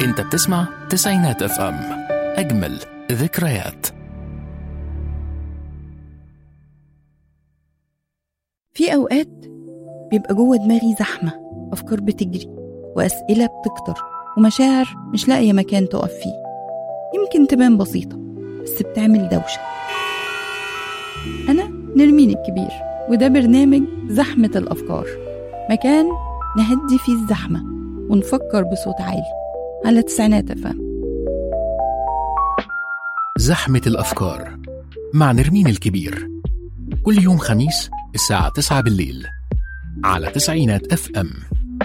انت بتسمع تسعينات اف ام اجمل ذكريات في أوقات بيبقى جوه دماغي زحمة أفكار بتجري وأسئلة بتكتر ومشاعر مش لاقية مكان تقف فيه يمكن تبان بسيطة بس بتعمل دوشة أنا نرمين الكبير وده برنامج زحمة الأفكار مكان نهدي فيه الزحمة ونفكر بصوت عالي على تسعينات أفهم زحمة الأفكار مع نرمين الكبير كل يوم خميس الساعة 9 بالليل على تسعينات اف ام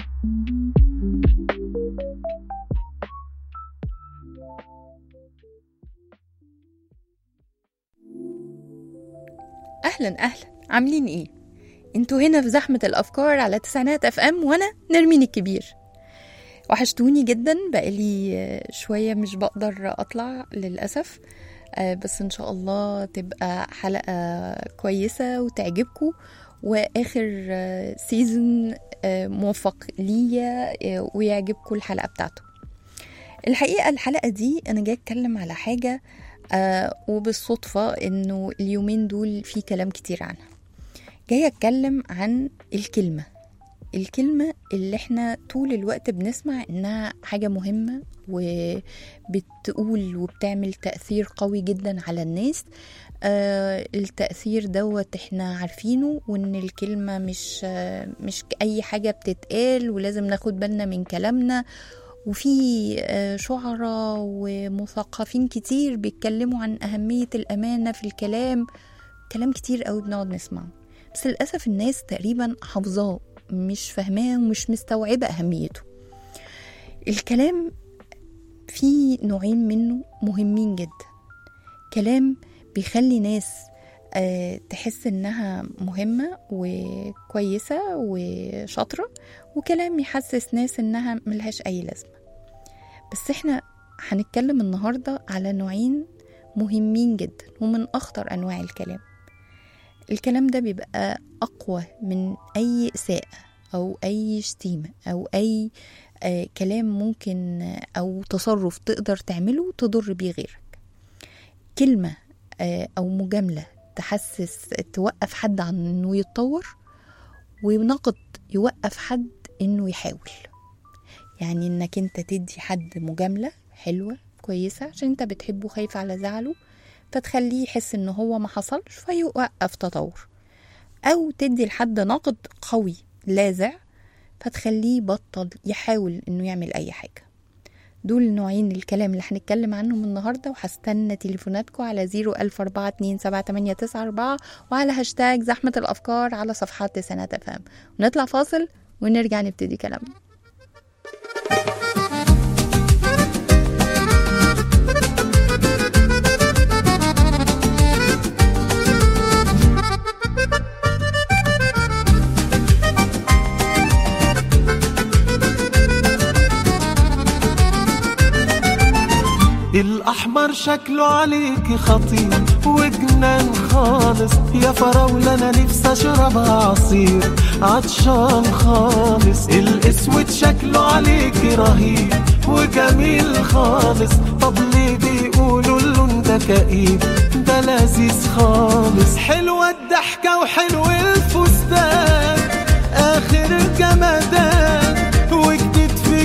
أهلا أهلا عاملين إيه؟ انتوا هنا في زحمة الأفكار على تسعينات أف أم وأنا نرمين الكبير وحشتوني جدا بقالي آه، شوية مش بقدر أطلع للأسف آه، بس إن شاء الله تبقى حلقة كويسة وتعجبكم وآخر آه، سيزون آه، موفق ليا آه، ويعجبكم الحلقة بتاعته الحقيقة الحلقة دي أنا جاي أتكلم على حاجة آه وبالصدفة إنه اليومين دول في كلام كتير عنها جاية أتكلم عن الكلمة الكلمة اللي احنا طول الوقت بنسمع إنها حاجة مهمة وبتقول وبتعمل تأثير قوي جدا على الناس آه التأثير دوت احنا عارفينه وإن الكلمة مش آه مش أي حاجة بتتقال ولازم ناخد بالنا من كلامنا وفي آه، شعراء ومثقفين كتير بيتكلموا عن أهمية الأمانة في الكلام كلام كتير قوي بنقعد نسمعه بس للأسف الناس تقريبا حافظاه مش فاهماه ومش مستوعبة أهميته الكلام في نوعين منه مهمين جدا كلام بيخلي ناس آه، تحس انها مهمة وكويسة وشاطرة وكلام يحسس ناس انها ملهاش اي لازمة بس احنا هنتكلم النهاردة على نوعين مهمين جدا ومن اخطر انواع الكلام الكلام ده بيبقى اقوى من اي اساءة او اي شتيمة او اي آه كلام ممكن آه، او تصرف تقدر تعمله تضر بيه غيرك كلمة آه، او مجاملة تحسس توقف حد عن انه يتطور ونقد يوقف حد انه يحاول يعني انك انت تدي حد مجاملة حلوة كويسة عشان انت بتحبه خايف على زعله فتخليه يحس ان هو ما حصلش فيوقف تطور او تدي لحد نقد قوي لاذع فتخليه يبطل يحاول انه يعمل اي حاجة دول نوعين الكلام اللي هنتكلم عنهم النهاردة وهستنى تليفوناتكم على 014278994 وعلى هاشتاج زحمة الأفكار على صفحات تسعينات أفهم ونطلع فاصل ونرجع نبتدي كلامنا الأحمر شكله عليك خطير وجنان خالص يا فراولة أنا نفسي أشرب عصير عطشان خالص الأسود شكله عليك رهيب وجميل خالص طب ليه بيقولوا اللون ده كئيب ده لذيذ خالص حلوة الضحكة وحلو الفستان آخر جمدان وجديد في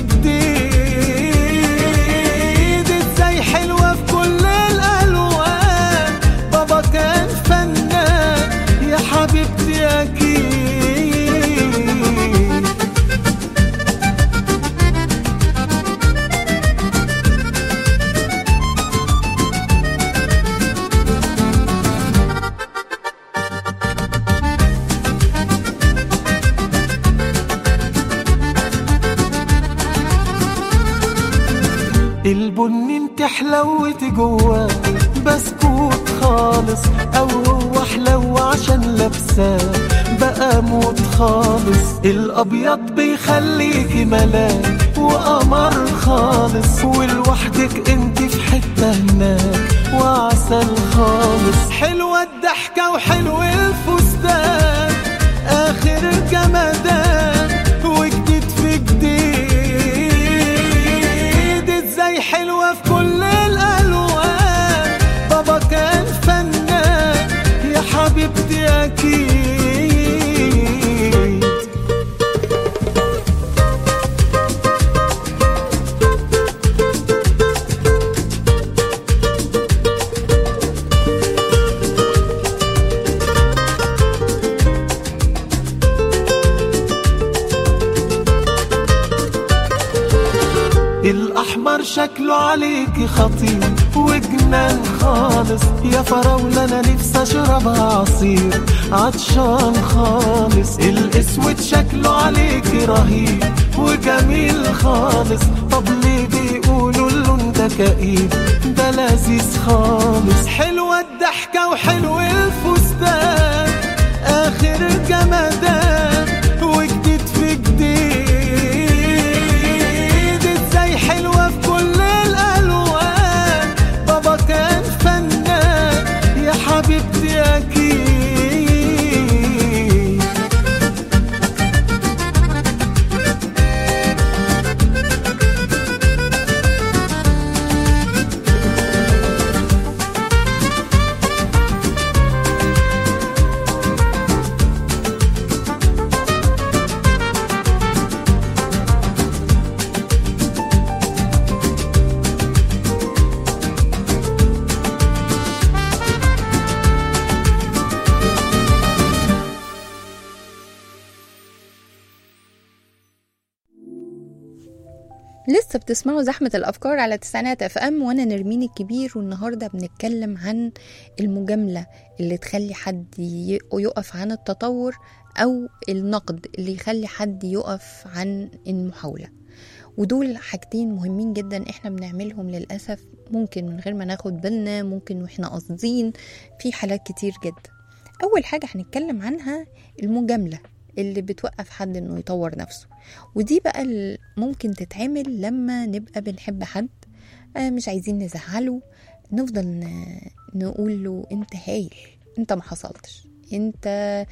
جديد ازاي حلوة في كل الألوان بابا كان فنان يا حبيبتي أكيد البني انت حلوتي جواه بسكوت خالص او هو حلو عشان لابساه بقى موت خالص الابيض بيخليكي ملاك وقمر خالص ولوحدك انت في حته هناك وعسل خالص حلوه الضحكه وحلو الفستان اخر جمدان وجديد في جديد أكيد الأحمر شكله عليك خطير وجنان خالص يا فراولة أنا نفسي أشربها عصير عطشان خالص الأسود شكله عليك رهيب وجميل خالص طب ليه بيقولوا اللون ده كئيب ده لذيذ خالص حلوة الضحكة وحلو الفستان آخر جمدان وجديد في جديد ازاي حلوة في كل الألوان بابا كان فنان يا حبيبتي أكيد لسه بتسمعوا زحمة الأفكار على تسعينات اف ام وأنا نرمين الكبير والنهاردة بنتكلم عن المجاملة اللي تخلي حد ي- يقف عن التطور أو النقد اللي يخلي حد يقف عن المحاولة ودول حاجتين مهمين جدا احنا بنعملهم للأسف ممكن من غير ما ناخد بالنا ممكن واحنا قاصدين في حالات كتير جدا أول حاجة هنتكلم عنها المجاملة اللي بتوقف حد انه يطور نفسه ودي بقى ال- ممكن تتعمل لما نبقى بنحب حد آه، مش عايزين نزعله نفضل ن- نقول له انت هايل انت ما حصلتش انت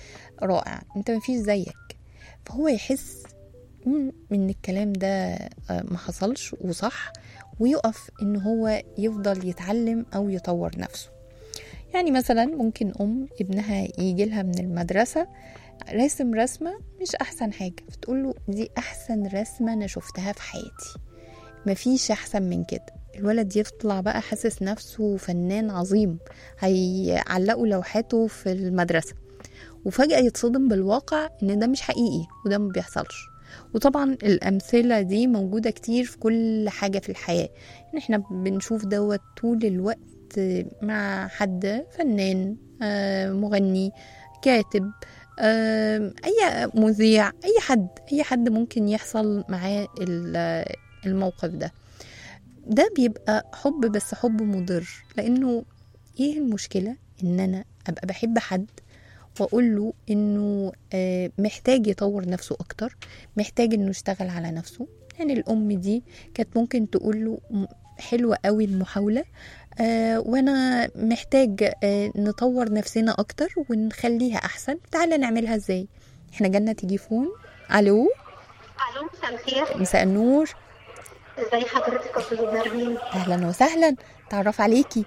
رائع انت ما فيش زيك فهو يحس مم، ان الكلام ده آه، ما حصلش وصح ويقف ان هو يفضل يتعلم او يطور نفسه يعني مثلا ممكن ام ابنها يجي لها من المدرسه راسم رسمه مش احسن حاجه فتقول له دي احسن رسمه انا شفتها في حياتي مفيش احسن من كده الولد يطلع بقى حاسس نفسه فنان عظيم هيعلقوا لوحاته في المدرسه وفجأة يتصدم بالواقع إن ده مش حقيقي وده ما بيحصلش وطبعا الأمثلة دي موجودة كتير في كل حاجة في الحياة إن إحنا بنشوف دوت طول الوقت مع حد فنان آه، مغني كاتب آه، أي مذيع أي حد أي حد ممكن يحصل معاه ال- الموقف ده ده بيبقى حب بس حب مضر لأنه إيه المشكلة إن أنا أبقى بحب حد واقول له انه آه، محتاج يطور نفسه اكتر محتاج انه يشتغل على نفسه يعني الام دي كانت ممكن تقول له م- حلوة قوي المحاولة آه وانا محتاج آه نطور نفسنا اكتر ونخليها احسن تعالى نعملها ازاي احنا جالنا تليفون الو الو مساء الخير مساء النور ازي حضرتك يا استاذ نرمين اهلا وسهلا تعرف عليكي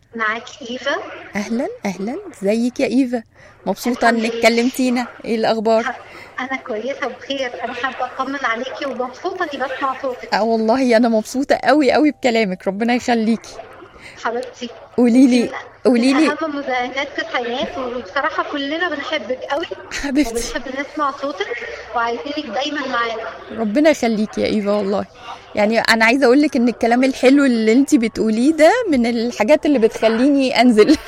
معاكي ايفا اهلا اهلا ازيك يا ايفا مبسوطة الحمد انك لله. كلمتينا ايه الاخبار انا كويسه بخير انا حابه اطمن عليكي ومبسوطه اني بسمع صوتك اه والله انا مبسوطة قوي قوي بكلامك ربنا يخليكي حبيبتي قولي لي قولي من لي اهم مذيعات في الحياه وبصراحه كلنا بنحبك قوي حبيبتي وبنحب نسمع صوتك وعايزينك دايما معانا ربنا يخليكي يا ايفا والله يعني انا عايزه اقول لك ان الكلام الحلو اللي انت بتقوليه ده من الحاجات اللي بتخليني انزل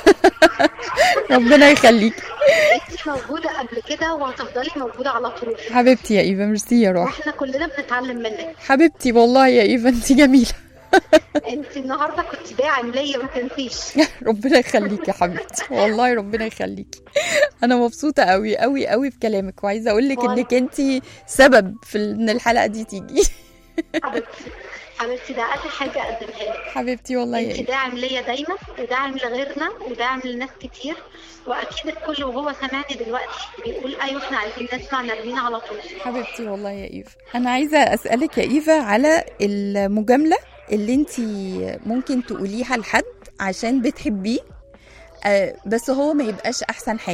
ربنا يخليكي انت موجوده قبل كده وهتفضلي موجوده على طول حبيبتي يا ايفا ميرسي يا روح واحنا كلنا بنتعلم منك حبيبتي والله يا ايفا انت جميله انت النهارده كنت داعم ليا ما تنسيش ربنا يخليكي يا حبيبتي والله ربنا يخليكي انا مبسوطه قوي قوي قوي بكلامك وعايزه اقول لك وأنا- انك انت سبب في ان الحلقه دي تيجي حبيبتي حبيبتي ده اقل حاجه اقدمها لك حبيبتي والله يا انت ايفا داعم ليا دايما وداعم لغيرنا وداعم لناس كتير واكيد الكل وهو سامعني دلوقتي بيقول ايوه احنا عايزين نسمع نرمين على طول حبيبتي والله يا ايفا انا عايزه اسالك يا ايفا على المجامله اللي انت ممكن تقوليها لحد عشان بتحبيه آه، بس هو ما يبقاش احسن حاجه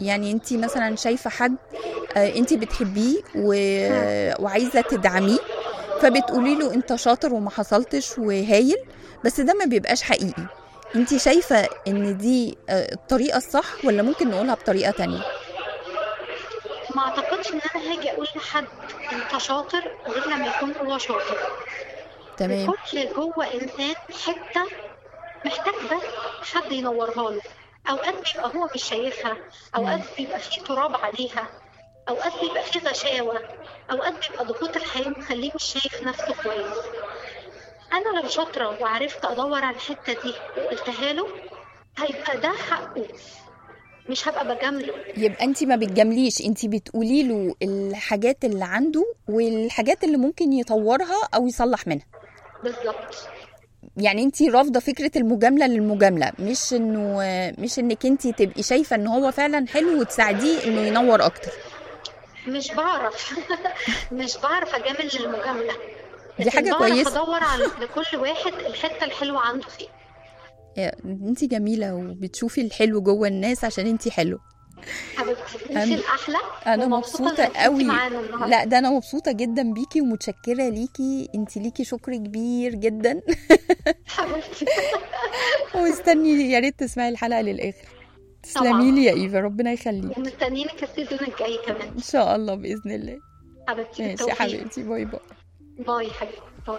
يعني انت مثلا شايفه حد آه، انت بتحبيه و... وعايزه تدعميه فبتقولي له انت شاطر وما حصلتش وهايل بس ده ما بيبقاش حقيقي انت شايفه ان دي آه، الطريقه الصح ولا ممكن نقولها بطريقه تانية ما اعتقدش ان انا هاجي اقول لحد انت شاطر غير لما يكون هو شاطر تمام كل جوه انسان حته محتاج بس حد ينورها له اوقات بيبقى هو مش شايفها اوقات بيبقى فيه تراب عليها اوقات بيبقى فيه غشاوه اوقات بيبقى ضغوط الحياه مخليه مش شايف نفسه كويس انا لو شاطره وعرفت ادور على الحته دي وقلتها له هيبقى ده حقه مش هبقى بجامله يبقى انت ما بتجامليش انت بتقولي له الحاجات اللي عنده والحاجات اللي ممكن يطورها او يصلح منها بالظبط يعني انت رافضه فكره المجامله للمجامله مش انه مش انك انت تبقي شايفه ان هو فعلا حلو وتساعديه انه ينور اكتر مش بعرف مش بعرف اجامل للمجامله دي لكن حاجة بعرف كويسة. ادور على لكل واحد الحته الحلوه عنده فيه انت جميله وبتشوفي الحلو جوه الناس عشان انت حلو حبيبتي أنا- انت الاحلى انا ومبسوطة مبسوطه إنك كنتي قوي معانا النهاردة. لا ده انا مبسوطه جدا بيكي ومتشكره ليكي انت ليكي شكر كبير جدا حبيبتي واستني يا ريت تسمعي الحلقه للاخر تسلمي طبعاً. لي يا ايفا ربنا يخليك ومستنيينك السيزون الجاي كمان ان شاء الله باذن الله حبيبتي ماشي يا بالتوفيق. حبيبتي باي باي باي حبيبتي باي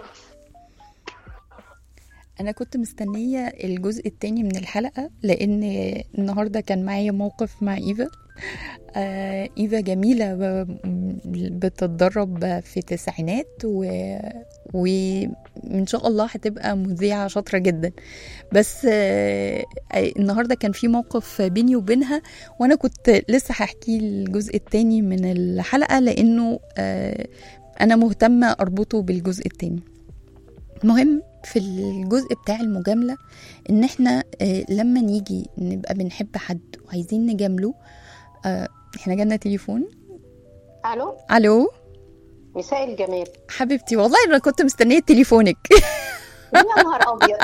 انا كنت مستنيه الجزء التاني من الحلقه لان النهارده كان معايا موقف مع ايفا آه ايفا جميله ب- بتتدرب في التسعينات و... وان شاء الله هتبقى مذيعه شاطره جدا بس آه آه، النهارده كان في موقف بيني وبينها وانا كنت لسه هحكي الجزء التاني من الحلقه لانه آه انا مهتمه اربطه بالجزء التاني المهم في الجزء بتاع المجاملة ان احنا آه، لما نيجي نبقى بنحب حد وعايزين نجامله آه، احنا جالنا تليفون الو الو مساء الجمال حبيبتي والله انا كنت مستنيه تليفونك يا نهار ابيض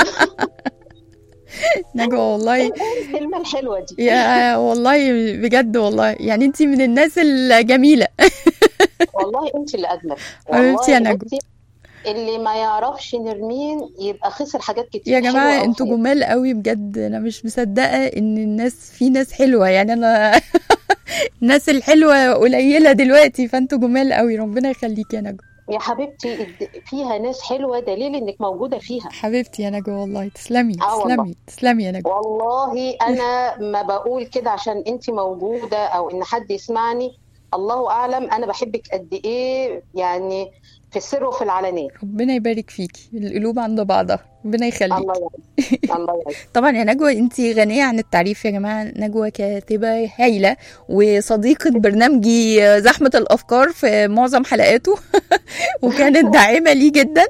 نجوى والله ايه الكلمه الحلوه دي يا والله بجد والله يعني انت من الناس الجميله والله انت اللي اجمل حبيبتي يا والله نجوى. بصي، اللي ما يعرفش نرمين يبقى خسر حاجات كتير يا حلوة جماعه أوي انتوا في حياته. جمال قوي بجد انا مش مصدقه ان الناس في ناس حلوه يعني انا الناس الحلوه قليله دلوقتي فانتوا جمال قوي ربنا يخليك يا نجوى يا حبيبتي الد- فيها ناس حلوه دليل انك موجوده فيها حبيبتي يا نجوى والله تسلمي آه والله. تسلمي تسلمي يا نجوى والله انا ما بقول كده عشان انت موجوده او ان حد يسمعني الله اعلم انا بحبك قد ايه يعني في السر وفي العلانيه ربنا يبارك فيكي القلوب عند بعضها ربنا يخليك الله يعينك الله يعينك طبعا يا نجوى انت غنيه عن التعريف يا جماعه نجوى كاتبه هايله وصديقه برنامجي زحمه الافكار في معظم حلقاته وكانت داعمه ليه جدا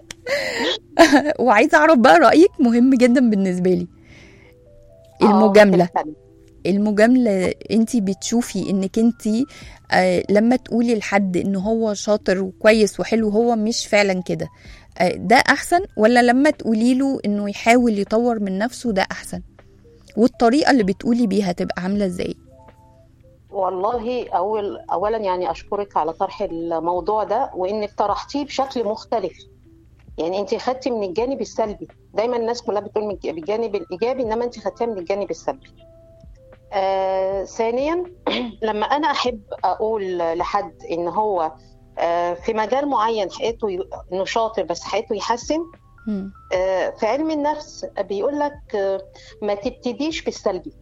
وعايزه اعرف بقى رايك مهم جدا بالنسبه لي آه، المجامله تسلمي. المجامله انت بتشوفي انك انت آه لما تقولي لحد ان هو شاطر وكويس وحلو هو مش فعلا كده آه ده احسن ولا لما تقولي له انه يحاول يطور من نفسه ده احسن والطريقه اللي بتقولي بيها تبقى عامله ازاي والله أول أولا يعني أشكرك على طرح الموضوع ده وإنك طرحتيه بشكل مختلف يعني أنت خدتي من الجانب السلبي دايما الناس كلها بتقول من الجانب الإيجابي إنما أنت خدتيها من الجانب السلبي آه ثانيا لما أنا أحب أقول لحد إن هو آه في مجال معين حقيقته ي- إنه شاطر بس حقيقته يحسن مم. آه في علم النفس بيقول لك آه ما تبتديش بالسلبي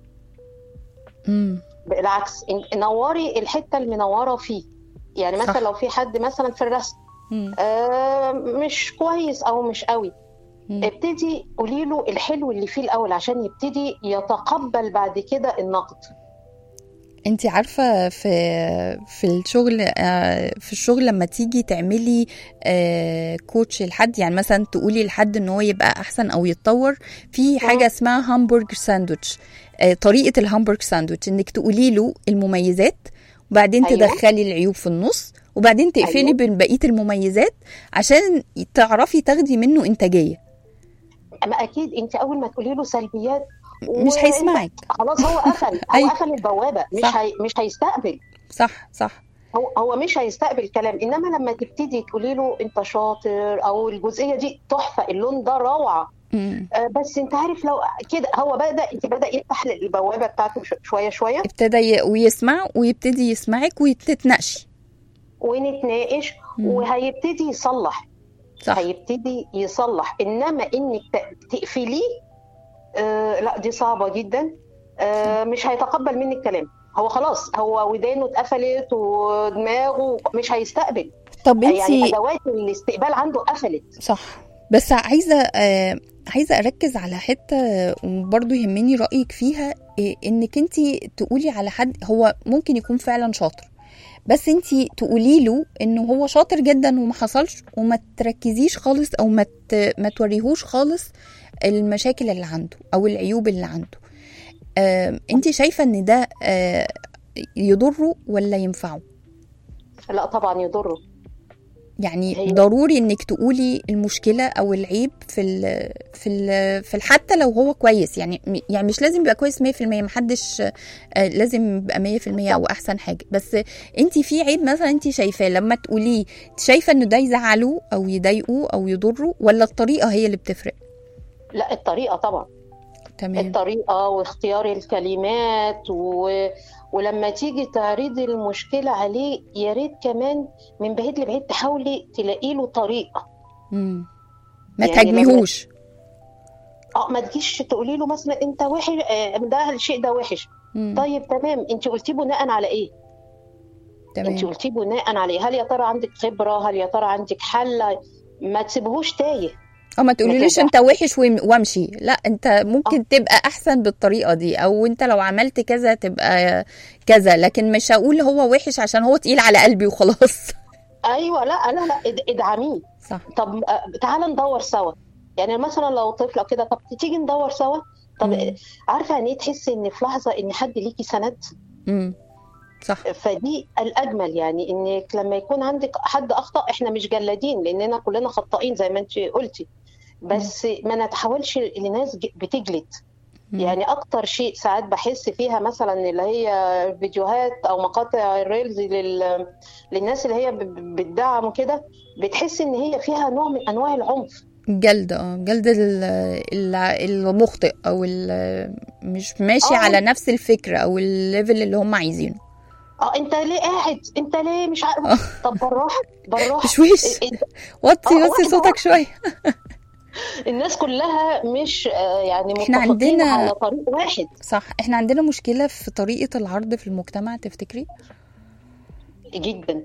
مم. بالعكس إن- نوري الحته المنوره فيه يعني مثلا صح. لو في حد مثلا في الرسم مم. آه مش كويس او مش قوي مم. ابتدي قولي له الحلو اللي فيه الاول عشان يبتدي يتقبل بعد كده النقد انت عارفه في في الشغل آه، في الشغل لما تيجي تعملي آه، كوتش لحد يعني مثلا تقولي لحد ان هو يبقى احسن او يتطور في حاجه اسمها هامبورج ساندوتش آه، طريقه الهامبورج ساندوتش انك تقولي له المميزات وبعدين أيوة. تدخلي العيوب في النص وبعدين تقفلي أيوة. بين بقيه المميزات عشان تعرفي تاخدي منه انتاجيه اما اكيد انت اول ما تقولي له سلبيات مش وأنت- هيسمعك خلاص هو قفل هو أيوة. قفل البوابه مش صح. هي مش هيستقبل صح صح هو هو مش هيستقبل كلام انما لما تبتدي تقولي له انت شاطر او الجزئيه دي تحفه اللون ده روعه مم. آه، بس انت عارف لو كده هو بدا انت بدا يفتح البوابه بتاعته ش- شويه شويه ابتدى ي- ويسمع ويبتدي يسمعك وتتناقشي ونتناقش مم. وهيبتدي يصلح صح هيبتدي يصلح انما انك ت- تقفليه آه لا دي صعبه جدا آه مش هيتقبل منك كلام هو خلاص هو ودانه اتقفلت ودماغه مش هيستقبل طب يعني انتي ادوات الاستقبال عنده قفلت صح بس عايزه آه عايزه اركز على حته وبرضه يهمني رايك فيها إيه انك انت تقولي على حد هو ممكن يكون فعلا شاطر بس انت تقولي له انه هو شاطر جدا وما حصلش وما تركزيش خالص او ما ت- ما توريهوش خالص المشاكل اللي عنده او العيوب اللي عنده آه انت شايفه ان ده آه يضره ولا ينفعه لا طبعا يضره يعني هي- ضروري انك تقولي المشكله او العيب في ال في ال في ال- حتى لو هو كويس يعني م- يعني مش لازم يبقى كويس 100% محدش آه، لازم يبقى 100% او احسن حاجه بس انت في عيب مثلا انت شايفاه لما تقوليه شايفه انه ده يزعله او يضايقه او يضره ولا الطريقه هي اللي بتفرق لا الطريقه طبعا تمام الطريقه واختيار الكلمات و... ولما تيجي تعرضي المشكله عليه يا ريت كمان من بعيد لبعيد تحاولي تلاقي له طريقه مم. ما يعني تهاجميهوش اه ما تجيش تقولي له مثلا انت وحش آه، ده الشيء ده وحش مم. طيب تمام انت قلتيه بناء على ايه انت تمام قلتيه بناء على ايه هل يا ترى عندك خبره هل يا ترى عندك حل ما تسيبهوش تايه او ما تقوليليش كده. انت وحش وام- وامشي لا انت ممكن تبقى احسن بالطريقه دي او انت لو عملت كذا تبقى كذا لكن مش هقول هو وحش عشان هو تقيل على قلبي وخلاص ايوه لا لا لا اد- ادعميه صح طب آه، تعالى ندور سوا يعني مثلا لو طفله كده طب تيجي ندور سوا طب مم. عارفه يعني ايه تحسي ان في لحظه ان حد ليكي سند امم صح فدي الاجمل يعني انك لما يكون عندك حد اخطا احنا مش جلادين لاننا كلنا خطائين زي ما انت قلتي بس ما نتحولش لناس ج- بتجلد مم. يعني اكتر شيء ساعات بحس فيها مثلا اللي هي فيديوهات او مقاطع الريلز لل... للناس اللي هي ب- ب- بتدعم كده بتحس ان هي فيها نوع من انواع العنف جلد اه جلد ال- ال- المخطئ او ال- مش ماشي آه. على نفس الفكره او الليفل اللي هم عايزينه اه انت ليه قاعد انت ليه مش عارف طب بالراحه بالراحه تشويش ال- ال- وطي آه، وطي واحدة صوتك شويه الناس كلها مش آه، يعني إحنا متفقين عندنا- على طريق واحد صح احنا عندنا مشكله في طريقه العرض في المجتمع تفتكري جدا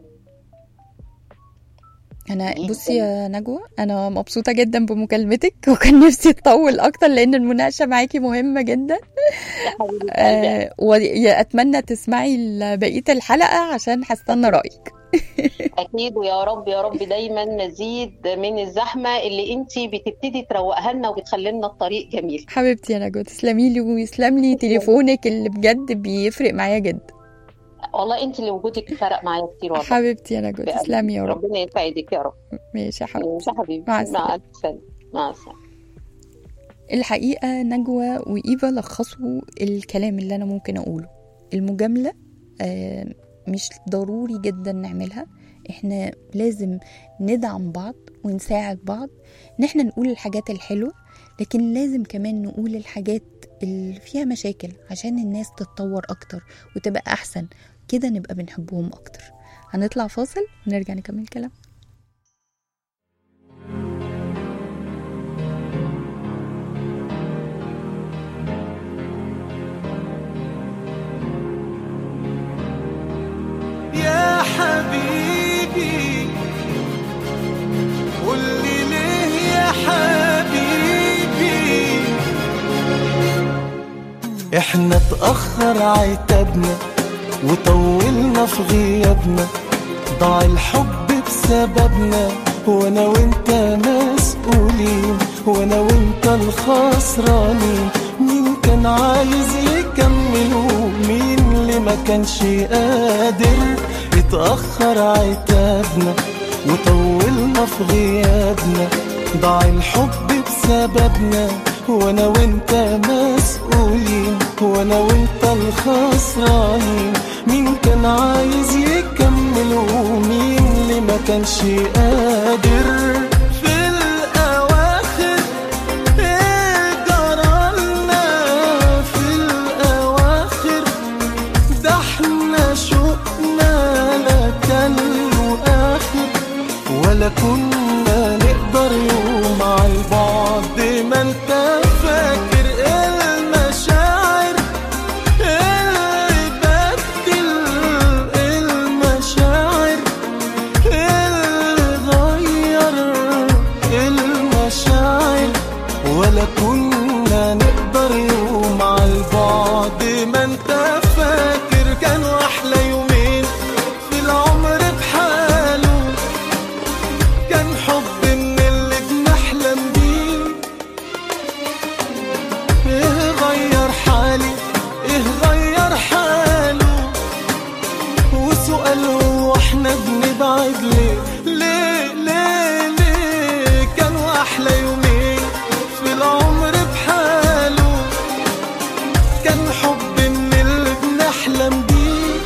انا جداً. بصي يا نجوى انا مبسوطه جدا بمكالمتك وكان نفسي تطول اكتر لان المناقشه معاكي مهمه جدا يا حبيبه قلبي آه واتمنى تسمعي ال- بقيه الحلقه عشان هستنى رايك اكيد ويا رب يا رب دايما نزيد من الزحمه اللي انت بتبتدي تروقها لنا وبتخلي لنا الطريق جميل حبيبتي يا نجوى تسلمي لي ويسلم لي تليفونك اللي بجد بيفرق معايا جدا والله انت اللي وجودك فرق معايا كتير والله حبيبتي يا نجوى بقلبي. تسلمي يا رب ربنا يسعدك يا رب ماشي يا حبيبتي ماشي يا حبيبي مع السلامة. مع السلامه مع السلامه الحقيقة نجوى وإيفا لخصوا الكلام اللي أنا ممكن أقوله المجاملة آه، مش ضروري جدا نعملها احنا لازم ندعم بعض ونساعد بعض ان احنا نقول الحاجات الحلوة لكن لازم كمان نقول الحاجات اللي فيها مشاكل عشان الناس تتطور أكتر وتبقى أحسن كده نبقى بنحبهم أكتر هنطلع فاصل ونرجع نكمل كلام يا حبيبي قول لي ليه يا حبيبي احنا اتأخر عتابنا وطولنا في غيابنا ضاع الحب بسببنا وانا وانت مسؤولين وانا وانت الخسرانين مين كان عايز يكمل ومين اللي ما كانش قادر اتأخر عتابنا وطولنا في غيابنا ضاع الحب بسببنا وانا وانت مسؤولين وانا وانت الخسرانين مين كان عايز يكمل ومين اللي ما كانش قادر في الاواخر ايه جرالنا في الاواخر ده احنا شوقنا لا كان له اخر ولا كنا نقدر يوم على البعد ما انت فاكر المشاعر اللي بدل المشاعر اللي غير المشاعر ولا كنا نقدر يوم على البعد ما انت فاكر كانوا احلى يومين في العمر بحاله كان حب من اللي بنحلم بيه ايه غير حالي ايه غير حاله وسؤال هو احنا بنبعد ليه ليه ليه ليه كانوا احلى يومين في العمر بحاله كان حب من اللي بنحلم بيه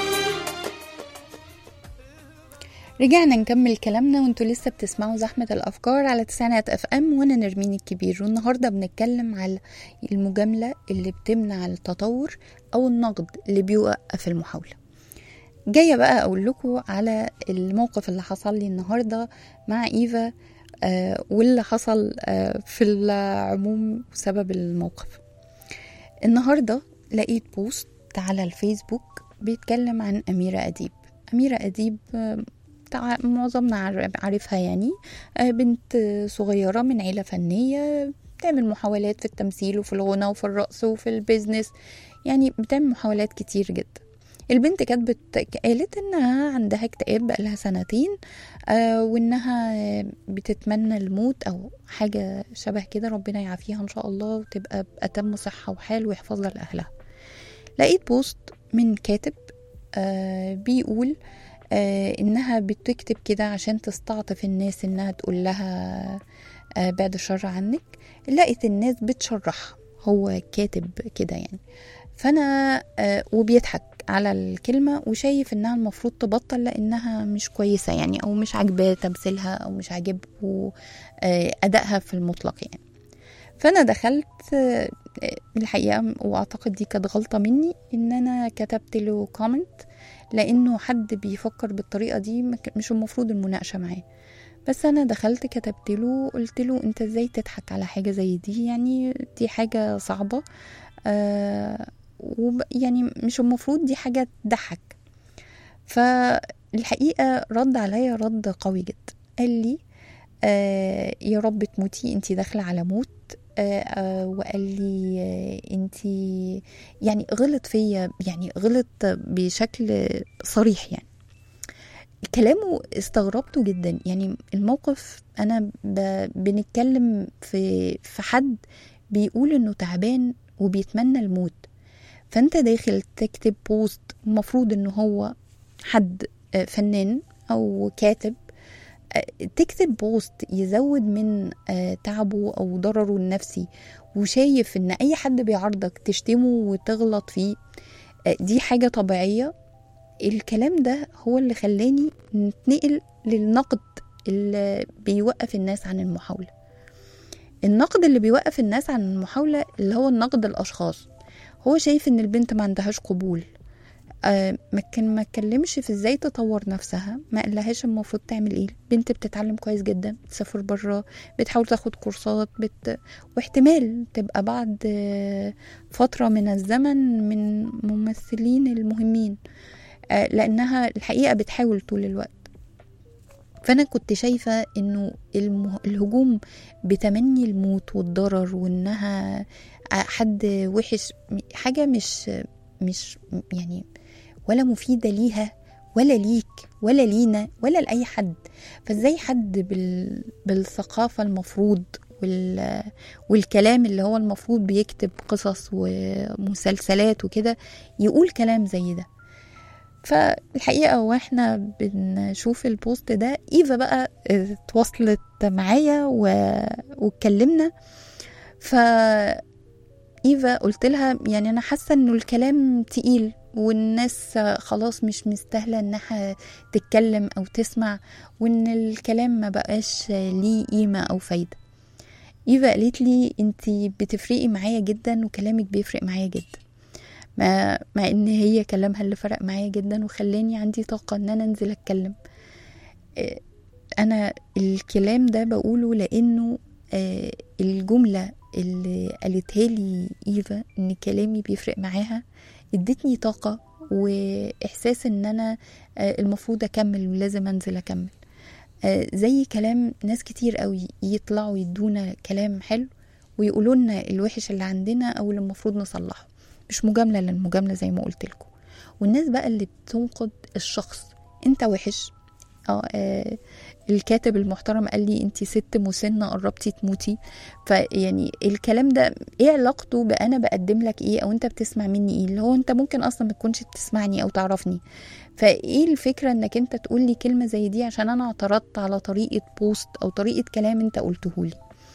رجعنا نكمل كلامنا وانتوا لسه بتسمعوا زحمة الأفكار على تسعينات اف ام وانا نرمين الكبير والنهاردة بنتكلم على المجاملة اللي بتمنع التطور أو النقد اللي بيوقف المحاولة جاية بقى أقول لكم على الموقف اللي حصل لي النهاردة مع إيفا آه واللي حصل آه في العموم بسبب الموقف النهاردة لقيت بوست على الفيسبوك بيتكلم عن أميرة أديب أميرة أديب آه، تع- معظمنا عار- عارفها يعني آه، بنت صغيرة من عيلة فنية بتعمل محاولات في التمثيل وفي الغنى وفي الرقص وفي البيزنس يعني بتعمل محاولات كتير جدا البنت كانت بت... قالت انها عندها اكتئاب بقالها سنتين آه وانها بتتمنى الموت او حاجة شبه كده ربنا يعافيها ان شاء الله وتبقى بأتم صحة وحال ويحفظها لأهلها لقيت بوست من كاتب آه بيقول آه انها بتكتب كده عشان تستعطف الناس انها تقول لها آه بعد الشر عنك لقيت الناس بتشرحها هو كاتب كده يعني فانا آه وبيضحك على الكلمة وشايف انها المفروض تبطل لانها مش كويسة يعني او مش عاجباه تمثيلها او مش عاجبه آه ادائها في المطلق يعني فانا دخلت آه الحقيقة واعتقد دي كانت غلطة مني ان انا كتبت له كومنت لانه حد بيفكر بالطريقة دي مك- مش المفروض المناقشة معاه بس انا دخلت كتبت له قلت له انت ازاي تضحك على حاجة زي دي يعني دي حاجة صعبة آه وب يعني مش المفروض دي حاجة تضحك فالحقيقة رد عليا رد قوي جدا قال لي آه يا رب تموتي انتي داخلة على موت آه آه وقال لي آه انتي يعني غلط فيا يعني غلط بشكل صريح يعني كلامه استغربته جدا يعني الموقف انا ب... بنتكلم في في حد بيقول انه تعبان وبيتمنى الموت فانت داخل تكتب بوست المفروض انه هو حد آه، فنان او كاتب آه، تكتب بوست يزود من آه، تعبه او ضرره النفسي وشايف ان اي حد بيعارضك تشتمه وتغلط فيه آه، دي حاجة طبيعية الكلام ده هو اللي خلاني نتنقل للنقد اللي بيوقف الناس عن المحاولة النقد اللي بيوقف الناس عن المحاولة اللي هو النقد الأشخاص هو شايف ان البنت ما عندهاش قبول آه ما كان ما اتكلمش في ازاي تطور نفسها ما قالهاش المفروض تعمل ايه البنت بتتعلم كويس جدا بتسافر بره بتحاول تاخد كورسات بت... واحتمال تبقى بعد آه، فترة من الزمن من ممثلين المهمين آه، لانها الحقيقة بتحاول طول الوقت فانا كنت شايفة انه المه... الهجوم بتمني الموت والضرر وانها حد وحش حاجة مش مش يعني ولا مفيدة ليها ولا ليك ولا لينا ولا لأي حد فازاي حد بال... بالثقافة المفروض وال... والكلام اللي هو المفروض بيكتب قصص ومسلسلات وكده يقول كلام زي ده فالحقيقة واحنا بنشوف البوست ده ايفا بقى اتواصلت معايا و... واتكلمنا ف ايفا قلت لها يعني انا حاسه انه الكلام تقيل والناس خلاص مش مستاهله انها تتكلم او تسمع وان الكلام ما بقاش ليه قيمه او فايده ايفا قالت لي انتي بتفرقي معايا جدا وكلامك بيفرق معايا جدا مع, مع ان هي كلامها اللي فرق معايا جدا وخلاني عندي طاقه ان انا انزل اتكلم إيه، انا الكلام ده بقوله لانه آه، الجمله اللي قالتها لي ايفا ان كلامي بيفرق معاها ادتني طاقه واحساس ان انا آه، المفروض اكمل ولازم انزل اكمل آه، زي كلام ناس كتير قوي يطلعوا يدونا كلام حلو ويقولوا لنا الوحش اللي عندنا او اللي المفروض نصلحه مش مجامله للمجامله زي ما قلت لكم والناس بقى اللي بتنقد الشخص انت وحش اه آه، الكاتب المحترم قال لي انت ست مسنه قربتي تموتي فيعني الكلام ده ايه علاقته بانا بقدم لك ايه او انت بتسمع مني ايه اللي هو انت ممكن اصلا ما تكونش بتسمعني او تعرفني فايه الفكره انك انت تقول لي كلمه زي دي عشان انا اعترضت على طريقه بوست او طريقه كلام انت قلته لي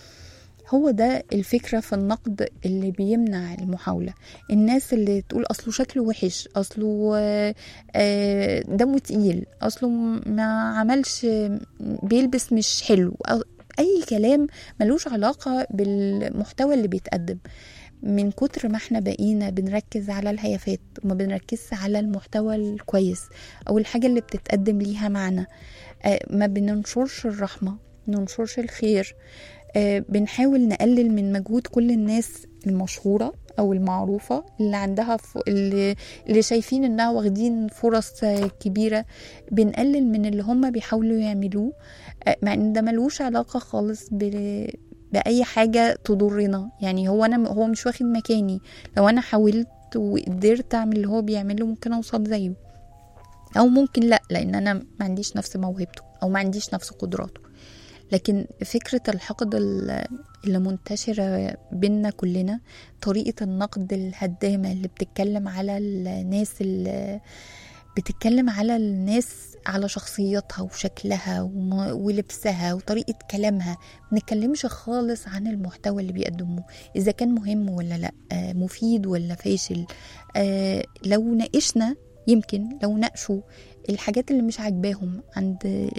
هو ده الفكرة في النقد اللي بيمنع المحاولة الناس اللي تقول أصله شكله وحش أصله آه، آه، دمه تقيل أصله ما عملش بيلبس مش حلو أو أي كلام ملوش علاقة بالمحتوى اللي بيتقدم من كتر ما احنا بقينا بنركز على الهيافات وما بنركزش على المحتوى الكويس او الحاجة اللي بتتقدم ليها معنى آه، ما بننشرش الرحمة ننشرش الخير آه، بنحاول نقلل من مجهود كل الناس المشهورة أو المعروفة اللي عندها ف... اللي... اللي شايفين إنها واخدين فرص آه، كبيرة بنقلل من اللي هم بيحاولوا يعملوه آه، مع إن ده ملوش علاقة خالص ب... بأي حاجة تضرنا يعني هو أنا هو مش واخد مكاني لو أنا حاولت وقدرت أعمل اللي هو بيعمله ممكن أوصل زيه أو ممكن لأ لأن أنا ما عنديش نفس موهبته أو ما عنديش نفس قدراته لكن فكرة الحقد ال- اللي منتشرة بينا كلنا طريقة النقد الهدامة اللي بتتكلم على الناس اللي بتتكلم على الناس على شخصيتها وشكلها وم- ولبسها وطريقة كلامها منتكلمش خالص عن المحتوى اللي بيقدموه إذا كان مهم ولا لأ آه، مفيد ولا فاشل آه، لو ناقشنا يمكن لو ناقشوا الحاجات اللي مش عاجباهم عند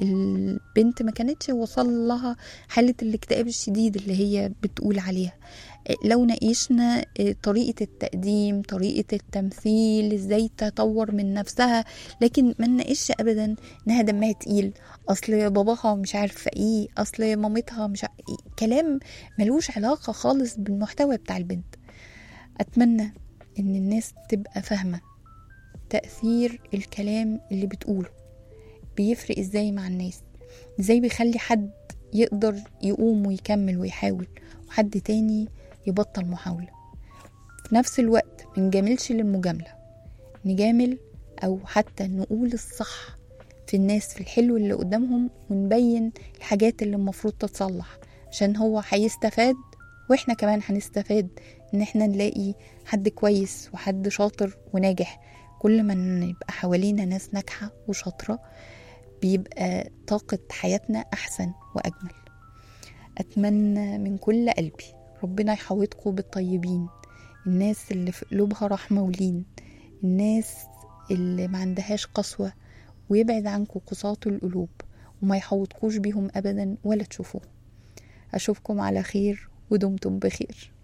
البنت ما كانتش وصل لها حالة الاكتئاب الشديد اللي هي بتقول عليها لو ناقشنا طريقة التقديم طريقة التمثيل ازاي تطور من نفسها لكن ما نناقش ابدا انها دمها تقيل اصل باباها مش عارفه ايه اصل مامتها مش عارفة إيه. كلام ملوش علاقة خالص بالمحتوى بتاع البنت اتمنى ان الناس تبقى فاهمه تأثير الكلام اللي بتقوله بيفرق ازاي مع الناس ازاي بيخلي حد يقدر يقوم ويكمل ويحاول وحد تاني يبطل محاولة في نفس الوقت منجاملش للمجاملة نجامل أو حتى نقول الصح في الناس في الحلو اللي قدامهم ونبين الحاجات اللي المفروض تتصلح عشان هو هيستفاد واحنا كمان هنستفاد ان احنا نلاقي حد كويس وحد شاطر وناجح كل ما نبقى حوالينا ناس ناجحة وشاطرة بيبقى طاقة حياتنا أحسن وأجمل أتمنى من كل قلبي ربنا يحوطكم بالطيبين الناس اللي في قلوبها رحمة ولين الناس اللي ما عندهاش قسوة ويبعد عنكم قساة القلوب وما يحوطكوش بيهم أبدا ولا تشوفوه أشوفكم على خير ودمتم بخير